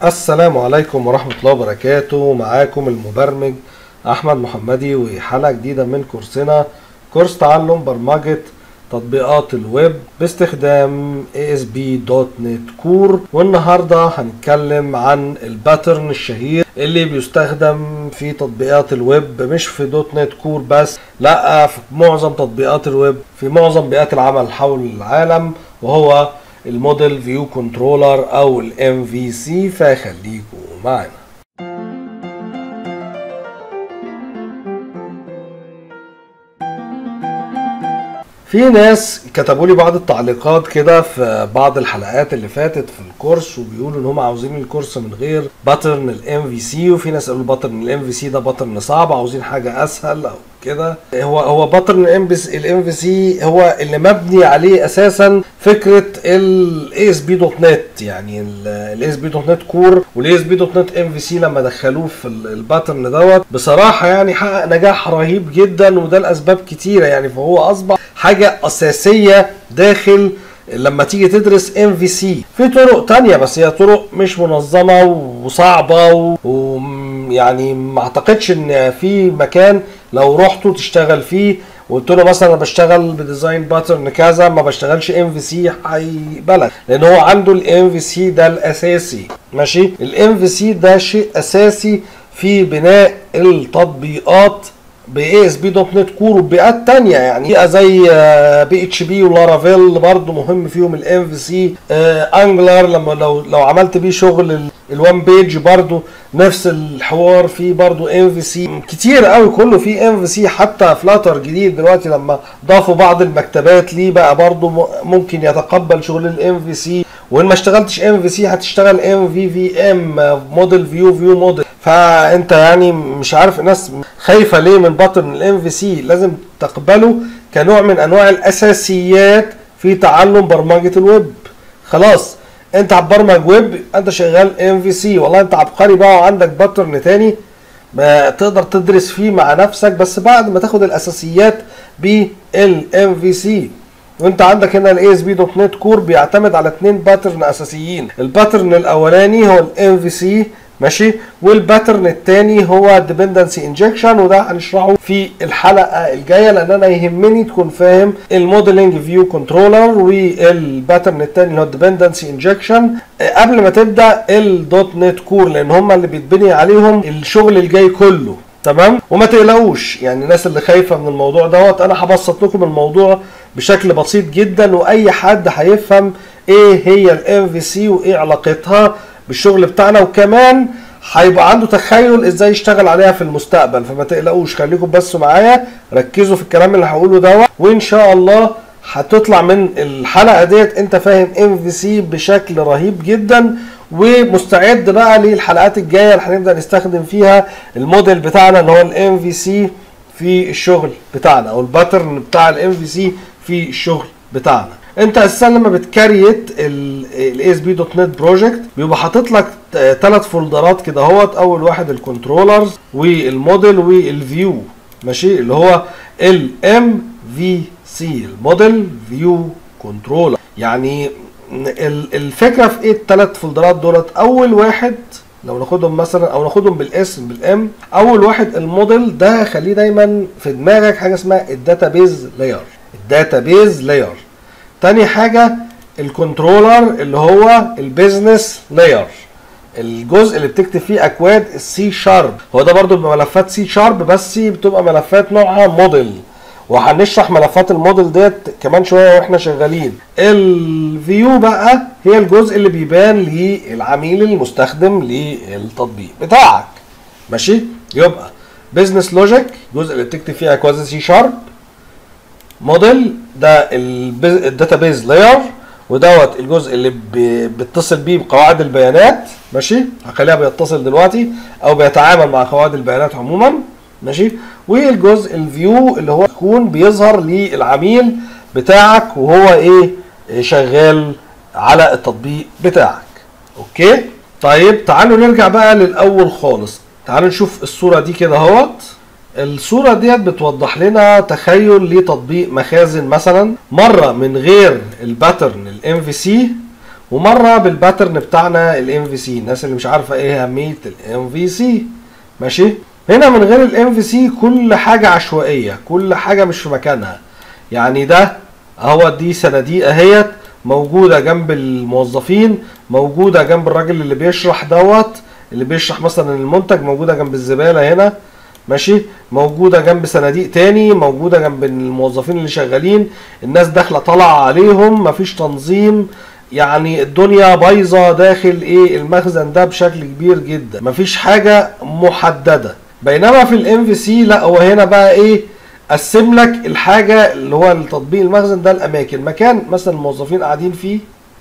السلام عليكم ورحمة الله وبركاته معاكم المبرمج أحمد محمدي وحلقة جديدة من كورسنا كورس تعلم برمجة تطبيقات الويب باستخدام ASP.NET Core والنهاردة هنتكلم عن الباترن الشهير اللي بيستخدم في تطبيقات الويب مش في دوت نت كور بس لا في معظم تطبيقات الويب في معظم بيئات العمل حول العالم وهو الموديل فيو كنترولر او الام في سي فخليكم معنا في ناس كتبوا لي بعض التعليقات كده في بعض الحلقات اللي فاتت في الكورس وبيقولوا ان هم عاوزين الكورس من غير باترن الام في سي وفي ناس قالوا باترن الام في سي ده باترن صعب عاوزين حاجه اسهل او كده هو هو باترن الام في سي هو اللي مبني عليه اساسا فكره الاي اس بي دوت نت يعني الاي اس بي دوت نت كور والاي اس بي دوت نت ام في سي لما دخلوه في الباترن دوت بصراحه يعني حقق نجاح رهيب جدا وده لاسباب كتيره يعني فهو اصبح حاجه اساسيه داخل لما تيجي تدرس ام في سي في طرق تانية بس هي طرق مش منظمة وصعبة ويعني ما اعتقدش ان في مكان لو رحتوا تشتغل فيه وقلت له مثلا انا بشتغل بديزاين باترن كذا ما بشتغلش ام في سي هيبلغ لان هو عنده الام في سي ده الاساسي ماشي الام في سي ده شيء اساسي في بناء التطبيقات باي اس بي دوت نت كور وبيئات تانية يعني بيئه زي بي اتش بي ولارافيل برضو مهم فيهم الام في سي انجلر لما لو لو عملت بيه شغل الوان بيج برضو نفس الحوار فيه برضو ام في سي كتير قوي كله فيه ام في سي حتى فلاتر جديد دلوقتي لما ضافوا بعض المكتبات ليه بقى برضو ممكن يتقبل شغل الام في سي وان ما اشتغلتش ام في سي هتشتغل ام في في ام موديل فيو فيو موديل فانت يعني مش عارف الناس خايفه ليه من باترن الام في سي لازم تقبله كنوع من انواع الاساسيات في تعلم برمجه الويب خلاص انت هتبرمج ويب انت شغال ام في سي والله انت عبقري بقى وعندك باترن تاني ما تقدر تدرس فيه مع نفسك بس بعد ما تاخد الاساسيات بالام في سي وانت عندك هنا الاي اس بي دوت نت كور بيعتمد على اثنين باترن اساسيين الباترن الاولاني هو الام في سي ماشي والباترن الثاني هو ديبندنسي انجكشن وده هنشرحه في الحلقه الجايه لان انا يهمني تكون فاهم الموديلنج فيو كنترولر والباترن الثاني اللي هو الديبندنسي انجكشن قبل ما تبدا الدوت نت كور لان هم اللي بيتبني عليهم الشغل الجاي كله تمام وما تقلقوش يعني الناس اللي خايفه من الموضوع دوت انا هبسط لكم الموضوع بشكل بسيط جدا واي حد هيفهم ايه هي الام في سي وايه علاقتها بالشغل بتاعنا وكمان هيبقى عنده تخيل ازاي يشتغل عليها في المستقبل فما تقلقوش خليكم بس معايا ركزوا في الكلام اللي هقوله دوت وان شاء الله هتطلع من الحلقه ديت انت فاهم ام في سي بشكل رهيب جدا ومستعد بقى للحلقات الجايه اللي هنبدا نستخدم فيها الموديل بتاعنا اللي هو الام في سي في الشغل بتاعنا او الباترن بتاع الام في سي في الشغل بتاعنا انت اساسا لما بتكريت الاي اس بي دوت نت بروجكت بيبقى حاطط لك ثلاث فولدرات كده اهوت اول واحد الكنترولرز والموديل والفيو ماشي اللي هو الام في سي الموديل فيو كنترولر يعني الفكره في ايه الثلاث فولدرات دولت اول واحد لو ناخدهم مثلا او ناخدهم بالاسم بالام اول واحد الموديل ده خليه دايما في دماغك حاجه اسمها الداتابيز لاير الداتابيز لاير تاني حاجة الكنترولر اللي هو البيزنس لاير الجزء اللي بتكتب فيه اكواد السي شارب هو ده برضو بملفات سي شارب بس بتبقى ملفات نوعها موديل وهنشرح ملفات الموديل ديت كمان شويه واحنا شغالين الفيو بقى هي الجزء اللي بيبان للعميل المستخدم للتطبيق بتاعك ماشي يبقى بزنس لوجيك الجزء اللي بتكتب فيه اكواد سي شارب موديل ده الداتابيز لاير ودوت الجزء اللي بيتصل بيه بقواعد البيانات ماشي هخليها بيتصل دلوقتي او بيتعامل مع قواعد البيانات عموما ماشي والجزء الفيو اللي هو يكون بيظهر للعميل بتاعك وهو ايه شغال على التطبيق بتاعك اوكي طيب تعالوا نرجع بقى للاول خالص تعالوا نشوف الصوره دي كده اهوت الصورة ديت بتوضح لنا تخيل لتطبيق مخازن مثلا مرة من غير الباترن الام في سي ومره بالباترن بتاعنا الام في سي الناس اللي مش عارفه ايه اهميه الام في سي ماشي هنا من غير الام في سي كل حاجه عشوائيه كل حاجه مش في مكانها يعني ده اهو دي صناديق اهيت موجوده جنب الموظفين موجوده جنب الراجل اللي بيشرح دوت اللي بيشرح مثلا المنتج موجوده جنب الزباله هنا ماشي موجوده جنب صناديق تاني موجوده جنب الموظفين اللي شغالين الناس داخله طالعه عليهم مفيش تنظيم يعني الدنيا بايظه داخل ايه المخزن ده بشكل كبير جدا مفيش حاجه محدده بينما في الام في سي لا هو هنا بقى ايه قسم لك الحاجه اللي هو التطبيق المخزن ده الاماكن مكان مثلا الموظفين قاعدين فيه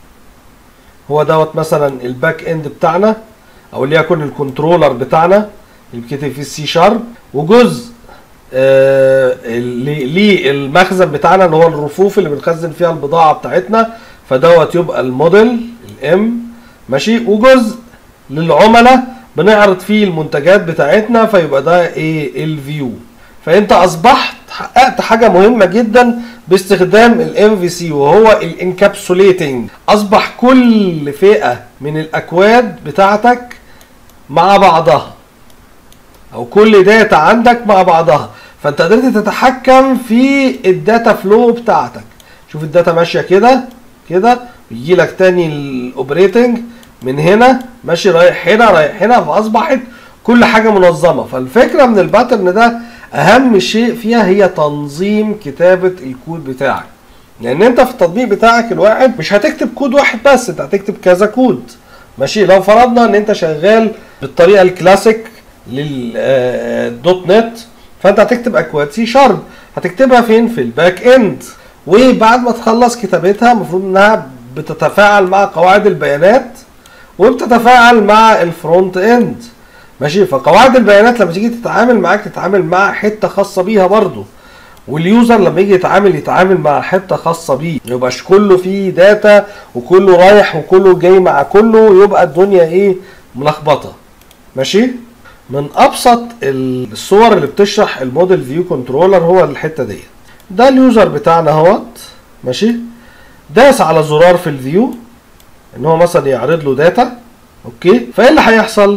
هو دوت مثلا الباك اند بتاعنا او ليكن الكنترولر بتاعنا اللي بيتكتب فيه السي شارب وجزء آه للمخزن بتاعنا اللي هو الرفوف اللي بنخزن فيها البضاعه بتاعتنا فدوت يبقى الموديل الام ماشي وجزء للعملاء بنعرض فيه المنتجات بتاعتنا فيبقى ده ايه الفيو فانت اصبحت حققت حاجه مهمه جدا باستخدام الام في سي وهو الانكابسوليتنج اصبح كل فئه من الاكواد بتاعتك مع بعضها او كل داتا عندك مع بعضها فانت قدرت تتحكم في الداتا فلو بتاعتك شوف الداتا ماشيه كده كده يجي لك تاني الاوبريتنج من هنا ماشي رايح هنا رايح هنا فاصبحت كل حاجه منظمه فالفكره من الباترن ده اهم شيء فيها هي تنظيم كتابه الكود بتاعك لان انت في التطبيق بتاعك الواحد مش هتكتب كود واحد بس انت هتكتب كذا كود ماشي لو فرضنا ان انت شغال بالطريقه الكلاسيك للدوت نت فانت هتكتب اكواد سي شارب هتكتبها فين في الباك اند وبعد ما تخلص كتابتها المفروض انها بتتفاعل مع قواعد البيانات وبتتفاعل مع الفرونت اند ماشي فقواعد البيانات لما تيجي تتعامل معاك تتعامل مع حته خاصه بيها برضو واليوزر لما يجي يتعامل يتعامل مع حته خاصه بيه يبقاش كله فيه داتا وكله رايح وكله جاي مع كله يبقى الدنيا ايه ملخبطه ماشي من ابسط الصور اللي بتشرح الموديل فيو كنترولر هو الحته ديت ده اليوزر بتاعنا اهوت ماشي داس على زرار في الفيو ان هو مثلا يعرض له داتا اوكي فايه اللي هيحصل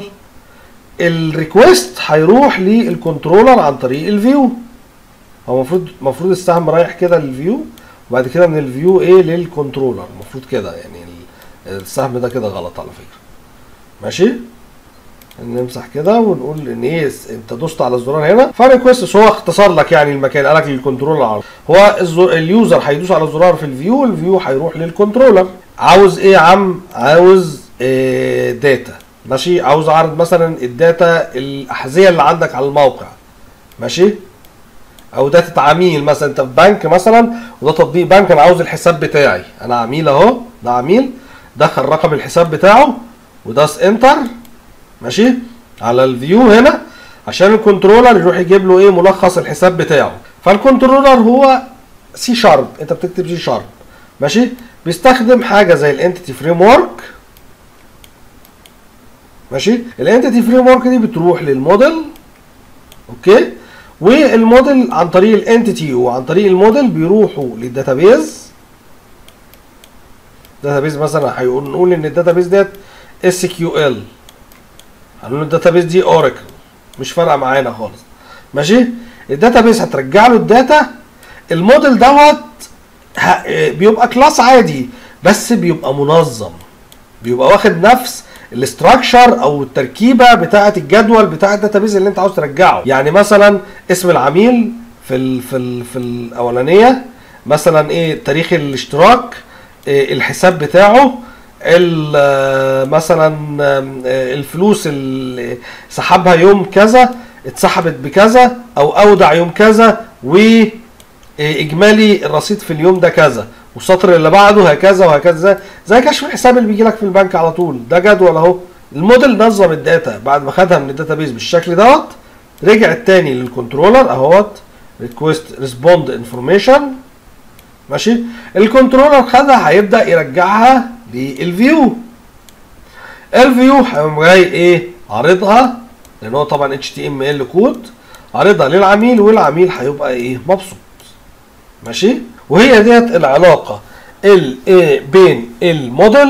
الريكوست هيروح للكنترولر عن طريق الفيو هو المفروض المفروض السهم رايح كده للفيو وبعد كده من الفيو ايه للكنترولر المفروض كده يعني السهم ده كده غلط على فكره ماشي نمسح كده ونقول ان ايه انت دوست على الزرار هنا فريكوست هو اختصر لك يعني المكان قالك للكنترولر على هو اليوزر هيدوس على الزرار في الفيو الفيو هيروح للكنترولر عاوز ايه يا عم عاوز إيه داتا ماشي عاوز اعرض مثلا الداتا الاحذيه اللي عندك على الموقع ماشي او داتا عميل مثلا انت في بنك مثلا وده تطبيق بنك انا عاوز الحساب بتاعي انا عميل اهو ده عميل دخل رقم الحساب بتاعه وداس انتر ماشي على الفيو هنا عشان الكنترولر يروح يجيب له ايه ملخص الحساب بتاعه فالكنترولر هو سي شارب انت بتكتب سي شارب ماشي بيستخدم حاجه زي الانتيتي فريم ورك ماشي الانتيتي فريم ورك دي بتروح للموديل اوكي والموديل عن طريق الانتيتي وعن طريق الموديل بيروحوا للداتابيز داتابيز مثلا هيقول نقول ان الداتابيز ديت اس كيو ال هنقول الداتابيز دي اوراكل مش فارقه معانا خالص ماشي الداتابيز هترجع له الداتا الموديل دوت بيبقى كلاس عادي بس بيبقى منظم بيبقى واخد نفس الاستراكشر او التركيبه بتاعه الجدول بتاع الداتابيز اللي انت عاوز ترجعه يعني مثلا اسم العميل في ال في ال في الاولانيه مثلا ايه تاريخ الاشتراك إيه الحساب بتاعه مثلا الفلوس اللي سحبها يوم كذا اتسحبت بكذا او اودع يوم كذا واجمالي الرصيد في اليوم ده كذا والسطر اللي بعده هكذا وهكذا زي كشف الحساب اللي بيجي لك في البنك على طول ده جدول اهو الموديل نظم الداتا بعد ما خدها من الداتابيز بالشكل دوت رجع التاني للكنترولر اهوت ريكويست ريسبوند انفورميشن ماشي الكنترولر خدها هيبدا يرجعها للفيو الفيو هيقوم جاي ايه عارضها لان هو طبعا اتش تي ام ال كود عارضها للعميل والعميل هيبقى ايه مبسوط ماشي وهي ديت العلاقه ال بين الموديل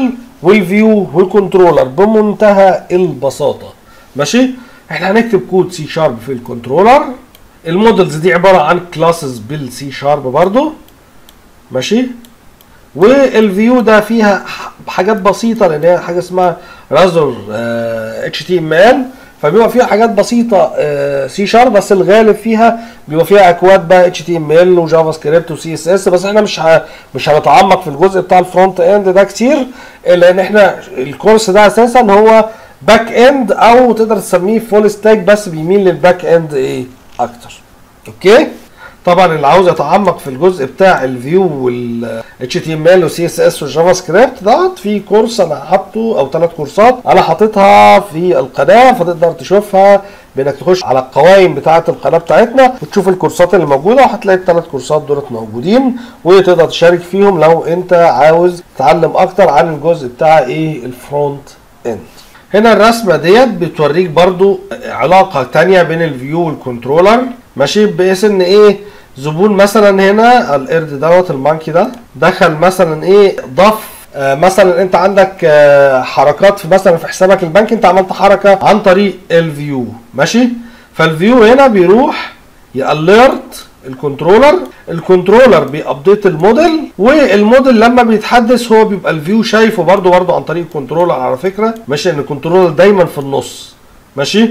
والفيو والكنترولر بمنتهى البساطه ماشي احنا هنكتب كود سي شارب في الكنترولر المودلز دي عباره عن كلاسز بالسي شارب برضو ماشي والفيو ده فيها حاجات بسيطه لان هي حاجه اسمها رازر اتش تي ام ال فبيبقى فيها حاجات بسيطه سي شارب بس الغالب فيها بيبقى فيها اكواد بقى اتش تي ام ال وجافا سكريبت وسي اس اس بس احنا مش ه... مش هنتعمق في الجزء بتاع الفرونت اند ده كتير لان احنا الكورس ده اساسا هو باك اند او تقدر تسميه فول ستاك بس بيميل للباك اند ايه اكتر اوكي طبعا اللي عاوز يتعمق في الجزء بتاع الفيو وال HTML وسي اس اس والجافا سكريبت دوت في كورس انا حاطه او ثلاث كورسات انا حاططها في القناه فتقدر تشوفها بانك تخش على القوائم بتاعه القناه بتاعتنا وتشوف الكورسات اللي موجوده وهتلاقي الثلاث كورسات دولت موجودين وتقدر تشارك فيهم لو انت عاوز تتعلم اكتر عن الجزء بتاع ايه الفرونت اند هنا الرسمه ديت بتوريك برضو علاقه تانية بين الفيو والكنترولر ماشي بحيث ان ايه زبون مثلا هنا القرد دوت المانكي ده دخل مثلا ايه ضاف آه مثلا انت عندك آه حركات في مثلا في حسابك البنكي انت عملت حركه عن طريق الفيو ماشي فالفيو هنا بيروح ياليرت الكنترولر الكنترولر بيابديت الموديل والموديل لما بيتحدث هو بيبقى الفيو شايفه برده برده عن طريق الكنترولر على فكره ماشي ان الكنترولر دايما في النص ماشي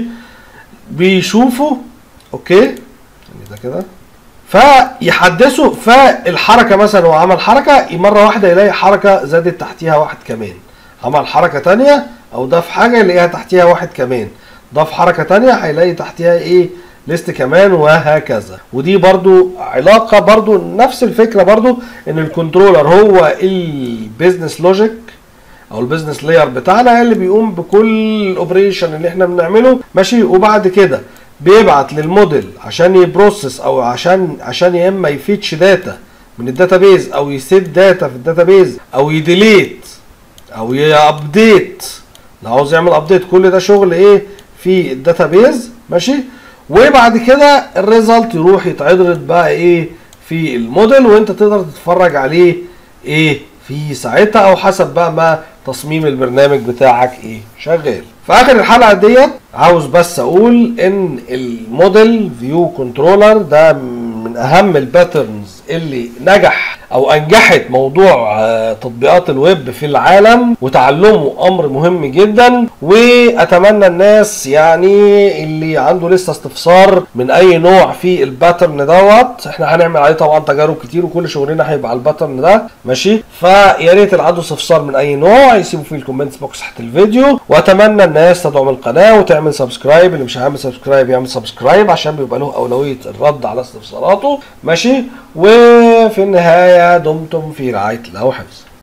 بيشوفه اوكي ده كده فيحدثه فالحركه مثلا هو عمل حركه مره واحده يلاقي حركه زادت تحتيها واحد كمان عمل حركه تانية او ضاف حاجه يلاقيها تحتيها واحد كمان ضاف حركه تانية هيلاقي تحتيها ايه ليست كمان وهكذا ودي برضو علاقة برضو نفس الفكرة برضو ان الكنترولر هو البيزنس لوجيك او البيزنس لاير بتاعنا اللي بيقوم بكل الاوبريشن اللي احنا بنعمله ماشي وبعد كده بيبعت للموديل عشان يبروسس او عشان عشان يا اما يفيتش داتا من الداتابيز او يسيب داتا في الداتابيز او يديليت او يابديت لو عاوز يعمل ابديت كل ده شغل ايه في الداتابيز ماشي وبعد كده الريزلت يروح يتعرض بقى ايه في الموديل وانت تقدر تتفرج عليه ايه في ساعتها او حسب بقى ما تصميم البرنامج بتاعك ايه شغال في اخر الحلقه ديت عاوز بس اقول ان الموديل فيو كنترولر ده من اهم الباترنز اللي نجح او انجحت موضوع تطبيقات الويب في العالم وتعلمه امر مهم جدا واتمنى الناس يعني اللي عنده لسه استفسار من اي نوع في الباترن دوت احنا هنعمل عليه طبعا تجارب كتير وكل شغلنا هيبقى على الباترن ده ماشي فيا ريت اللي عنده استفسار من اي نوع يسيبه في الكومنتس بوكس تحت الفيديو واتمنى الناس تدعم القناه وتعمل سبسكرايب اللي مش هيعمل سبسكرايب يعمل سبسكرايب عشان بيبقى له اولويه الرد على استفساراته ماشي وفي النهايه دمتم في رعايه الله وحفظه